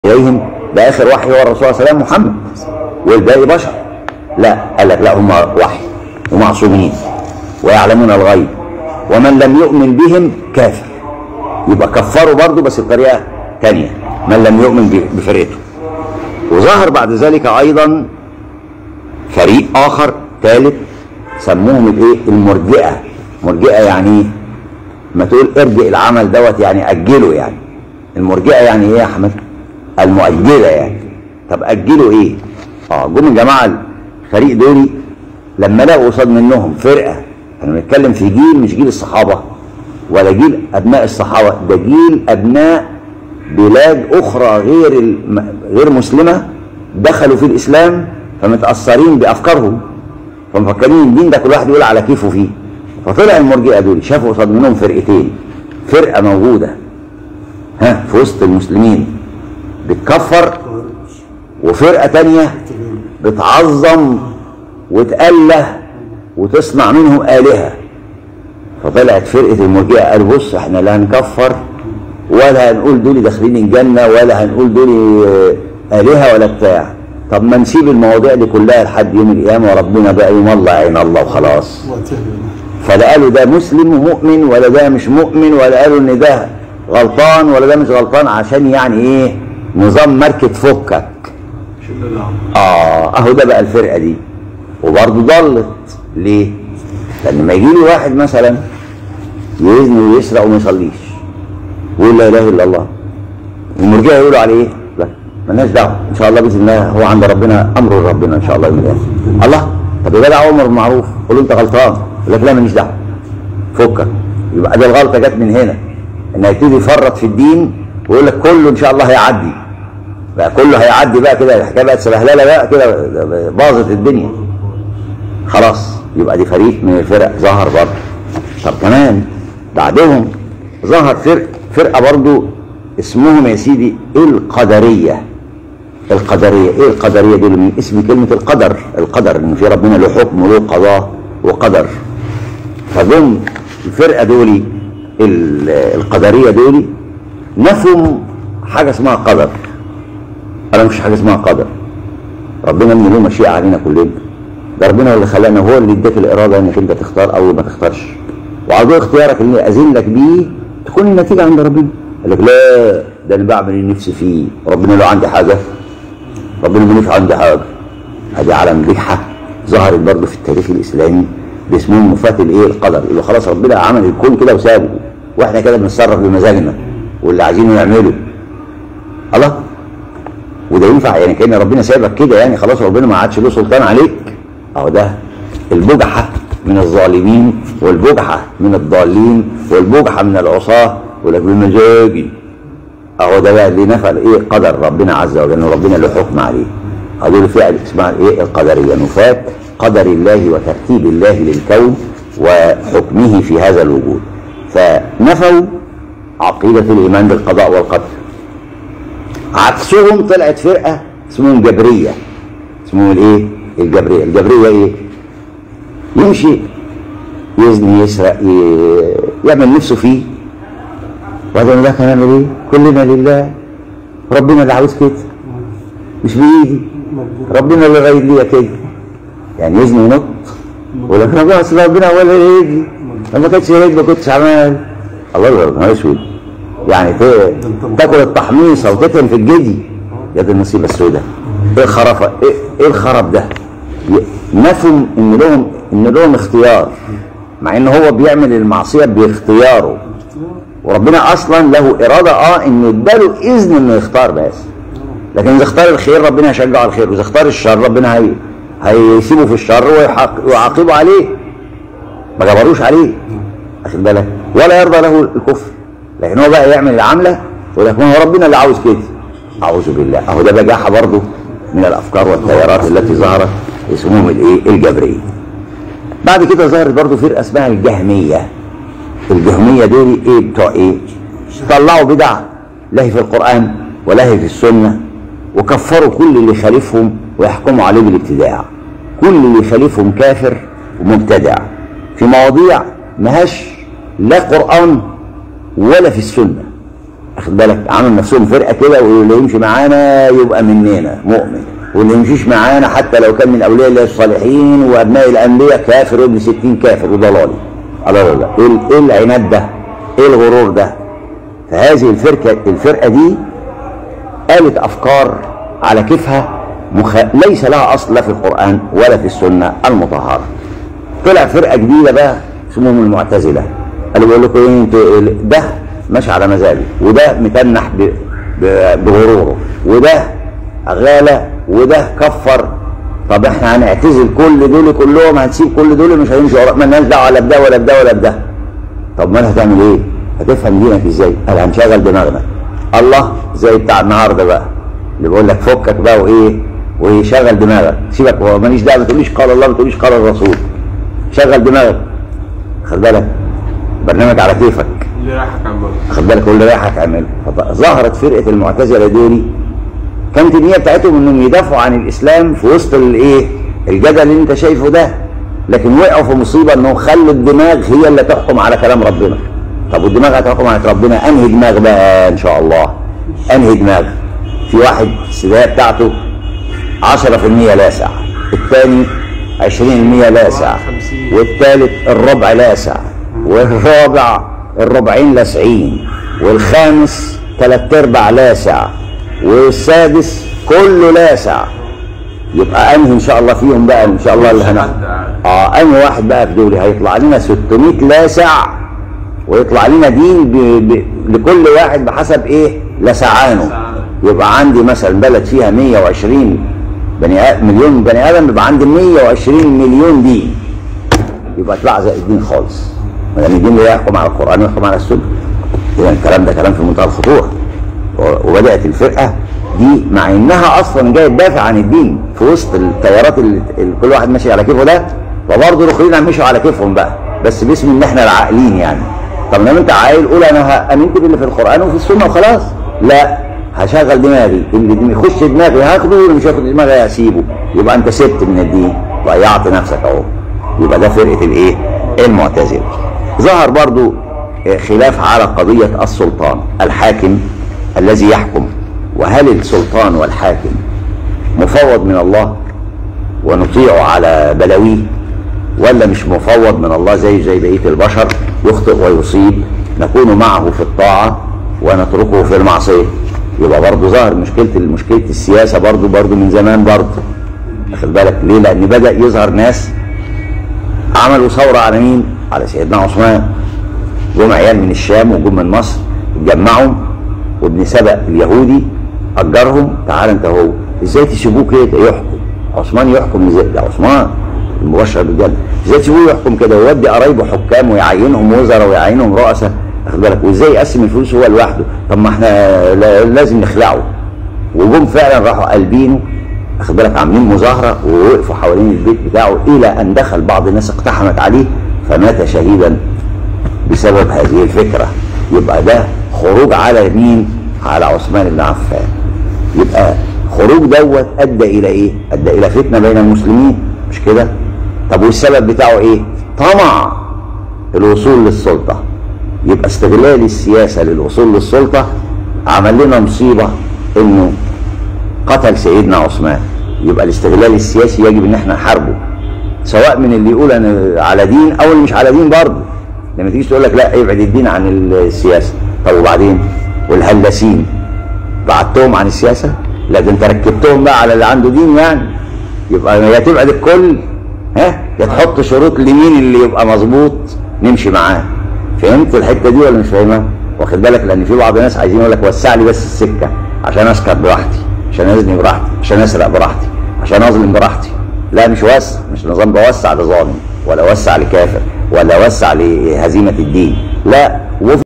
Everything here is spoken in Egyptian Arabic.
إليهم ده آخر وحي هو الرسول صلى الله عليه وسلم محمد والباقي بشر لا قال لك لا هم وحي ومعصومين ويعلمون الغيب ومن لم يؤمن بهم كافر يبقى كفروا برضه بس بطريقة تانية من لم يؤمن ب- بفرقته وظهر بعد ذلك أيضا فريق آخر ثالث سموهم الايه المرجئة مرجئة يعني ايه ما تقول ارجئ العمل دوت يعني أجله يعني المرجئة يعني ايه يا أحمد المؤجلة يعني طب أجلوا ايه اه جم الجماعة الفريق دول لما لقوا قصاد منهم فرقة احنا بنتكلم في جيل مش جيل الصحابة ولا جيل أبناء الصحابة ده جيل أبناء بلاد أخرى غير الم... غير مسلمة دخلوا في الإسلام فمتأثرين بأفكارهم فمفكرين الدين ده كل واحد يقول على كيفه فيه فطلع المرجئة دول شافوا قصاد منهم فرقتين فرقة موجودة ها في وسط المسلمين بتكفر وفرقة تانية بتعظم وتأله وتصنع منهم آلهة فطلعت فرقة المرجئة قالوا بص احنا لا هنكفر ولا هنقول دول داخلين الجنة ولا هنقول دول آه، آلهة ولا بتاع طب ما نسيب المواضيع دي كلها لحد يوم القيامة وربنا بقى يوم الله عين الله وخلاص فلا قالوا ده مسلم ومؤمن ولا ده مش مؤمن ولا قالوا ان ده غلطان ولا ده مش غلطان عشان يعني ايه نظام ماركة فكك اه اهو ده بقى الفرقة دي وبرضه ضلت ليه؟ لان ما يجي لي واحد مثلا يزني ويسرق وما يصليش ويقول لا اله الا الله المرجئه يقولوا عليه ايه؟ لا مالناش دعوه ان شاء الله باذن الله هو عند ربنا امر ربنا ان شاء الله يوم القيامه الله طب يا جدع امر بالمعروف قول له انت غلطان يقول لك لا ماليش دعوه فكك يبقى ده الغلطه جت من هنا ان هيبتدي يفرط في الدين ويقول لك كله ان شاء الله هيعدي بقى كله هيعدي بقى كده الحكايه بقت سبهلله بقى كده باظت الدنيا خلاص يبقى دي فريق من الفرق ظهر برضه طب كمان بعدهم ظهر فرق فرقه برضه اسمهم يا سيدي القدريه القدريه ايه القدريه دول من اسم كلمه القدر القدر ان في ربنا له حكم وله قضاء وقدر فجم الفرقه دول ال- القدريه دول نفوا حاجه اسمها قدر انا مش حاجه اسمها قدر ربنا من له مشيئه علينا كلنا ده ربنا اللي خلانا هو اللي اداك الاراده انك انت تختار او ما تختارش وعضو اختيارك اللي اذن لك بيه تكون النتيجه عند ربنا قال لك لا ده انا بعمل اللي نفسي فيه ربنا لو عندي حاجه ربنا ملوش عندي حاجه ادي علم بجحه ظهرت برضه في التاريخ الاسلامي باسمهم مفات الايه القدر اللي خلاص ربنا عمل الكون كده وسابه واحنا كده بنتصرف بمزاجنا واللي عايزينه نعمله الله وده ينفع يعني كان ربنا سايبك كده يعني خلاص ربنا ما عادش له سلطان عليك اهو ده البجحة من الظالمين والبجحة من الضالين والبجحة من العصاة يقول لك بمزاجي اهو ده بقى اللي نفى ايه قدر ربنا عز وجل ان ربنا له حكم عليه هذول فعل اسمها ايه القدريه نفاة قدر الله وترتيب الله للكون وحكمه في هذا الوجود فنفوا عقيده الايمان بالقضاء والقدر عكسهم طلعت فرقه اسمهم جبريه اسمهم الايه الجبريه الجبريه ايه يمشي يزني يسرق ي- يعمل نفسه فيه وبعدين ده هنعمل ايه كلنا لله ربنا اللي عاوز كده مش بايدي ربنا اللي غير ليا كده يعني يزني ونط ولا كان بقى اصل ربنا هو اللي يهدي لما كانش يهدي ما كنتش عمال الله يبارك ما اسود يعني ت- تاكل التحميصه وتتهم في الجدي يا دي النصيبه السوداء ايه الخرفه ايه, إيه الخرب ده ي- نفوا ان لهم ان لهم اختيار مع ان هو بيعمل المعصيه باختياره وربنا اصلا له اراده اه انه اداله اذن انه يختار بس لكن اذا اختار الخير ربنا هيشجعه على الخير واذا اختار الشر ربنا هي هيسيبه في الشر ويحق- ويعاقبه عليه ما جبروش عليه واخد بالك ولا يرضى له الكفر لكن هو بقى يعمل العمله يقول لك ما هو ربنا اللي عاوز كده اعوذ بالله اهو ده بجاحه برضه من الافكار والتيارات التي ظهرت اسمهم الايه الجبريه بعد كده ظهرت برضه فرقه اسمها الجهميه الجهميه دول ايه بتوع ايه طلعوا بدع لا هي في القران ولا هي في السنه وكفروا كل اللي يخالفهم ويحكموا عليه بالابتداع كل اللي يخالفهم كافر ومبتدع في مواضيع مهاش لا قران ولا في السنه واخد بالك عامل نفسهم فرقه كده واللي يمشي معانا يبقى مننا مؤمن واللي يمشيش معانا حتى لو كان من اولياء الله الصالحين وابناء الانبياء كافر وابن ستين كافر وضلالي لا لا لا ايه ايه العناد ده؟ ايه الغرور ده؟ فهذه الفرقه الفرقه دي قالت افكار على كيفها مخ... ليس لها اصل لا في القران ولا في السنه المطهره. طلع فرقه جديده بقى اسمهم المعتزله. قالوا بيقول لكم ايه انتوا ده ماشي على مزاجه وده متنح ب... ب... بغروره وده غالى وده كفر طب احنا هنعتزل كل دول كلهم هنسيب كل دول مش هيمشي ورا مالناش دعوه لا بده ولا بده ولا بده. طب امال هتعمل ايه؟ هتفهم دينك ازاي؟ قال هنشغل دماغنا. الله زي بتاع النهارده بقى اللي بيقول لك فكك بقى وايه ويشغل دماغك سيبك هو ماليش دعوه ما تقوليش قال الله ما تقوليش قال الرسول شغل دماغك خد بالك برنامج على كيفك اللي رايحك عمال خد بالك واللي رايحك اعمله ظهرت فرقه المعتزله دول كانت النيه بتاعتهم انهم يدافعوا عن الاسلام في وسط الايه الجدل اللي انت شايفه ده لكن وقعوا في مصيبه انهم خلوا الدماغ هي اللي تحكم على كلام ربنا طب والدماغ هتحكم على ربنا انهي دماغ بقى ان شاء الله انهي دماغ في واحد السدايه بتاعته 10% لاسع الثاني 20% لاسع والثالث الربع لاسع والرابع الربعين لاسعين والخامس ثلاث ارباع لاسع والسادس كله لاسع يبقى انهي ان شاء الله فيهم بقى ان شاء الله اللي هناخد اه انهي واحد بقى في دول هيطلع لنا 600 لاسع ويطلع لنا دين ب... ب... لكل واحد بحسب ايه لسعانه يبقى عندي مثلا بلد فيها 120 بني آدم مليون بني ادم يبقى عندي 120 مليون دين يبقى اطلع زي الدين خالص ما دام الدين لا يحكم على القران ويحكم على السنه اذا الكلام ده كلام في منتهى الخطوره وبدات الفرقه دي مع انها اصلا جايه تدافع عن الدين في وسط التيارات اللي, اللي كل واحد ماشي على كيفه ده فبرضه الاخرين مشوا على كيفهم بقى بس باسم ان احنا العاقلين يعني طب لما انت عاقل قول انا امنت باللي في القران وفي السنه وخلاص لا هشغل دماغي اللي دماغي يخش دماغي هاخده واللي مش هياخد دماغي هسيبه يبقى انت سبت من الدين ضيعت نفسك اهو يبقى ده فرقه الايه المعتزله ظهر برضو خلاف على قضيه السلطان الحاكم الذي يحكم وهل السلطان والحاكم مفوض من الله ونطيعه على بلاويه ولا مش مفوض من الله زي زي بقيه البشر يخطئ ويصيب نكون معه في الطاعه ونتركه في المعصيه يبقى برضه ظهر مشكله مشكله السياسه برضه برضه من زمان برضه واخد بالك ليه؟ لان بدا يظهر ناس عملوا ثوره على مين؟ على سيدنا عثمان جم عيال من الشام وجم من مصر اتجمعوا وابن سبأ اليهودي اجرهم تعال انت هو ازاي تسيبوه كده يحكم عثمان يحكم ازاي ده عثمان المبشر بالجنه ازاي تسيبوه يحكم كده ويودي قرايبه حكام ويعينهم وزراء ويعينهم رؤساء واخد بالك وازاي يقسم الفلوس هو لوحده طب ما احنا لازم نخلعه وجم فعلا راحوا قلبينه واخد بالك عاملين مظاهره ووقفوا حوالين البيت بتاعه الى ان دخل بعض الناس اقتحمت عليه فمات شهيدا بسبب هذه الفكره يبقى ده خروج على مين؟ على عثمان بن عفان يبقى خروج دوت ادى الى ايه؟ ادى الى فتنه بين المسلمين مش كده؟ طب والسبب بتاعه ايه؟ طمع الوصول للسلطه يبقى استغلال السياسه للوصول للسلطه عمل لنا مصيبه انه قتل سيدنا عثمان يبقى الاستغلال السياسي يجب ان احنا نحاربه سواء من اللي يقول انا على دين او اللي مش على دين برضه لما تيجي تقول لك لا ابعد الدين عن السياسه طب وبعدين والهلاسين بعدتهم عن السياسه لا ده انت ركبتهم بقى على اللي عنده دين يعني يبقى يا تبعد الكل ها يا تحط شروط لمين اللي يبقى مظبوط نمشي معاه فهمت الحته دي ولا مش فاهمها؟ واخد بالك لان في بعض الناس عايزين يقول لك وسع لي بس السكه عشان اسكت براحتي عشان ازني براحتي عشان اسرق براحتي عشان اظلم براحتي لا مش وسع مش نظام بوسع لظالم ولا وسع لكافر ولا وسع لهزيمه الدين لا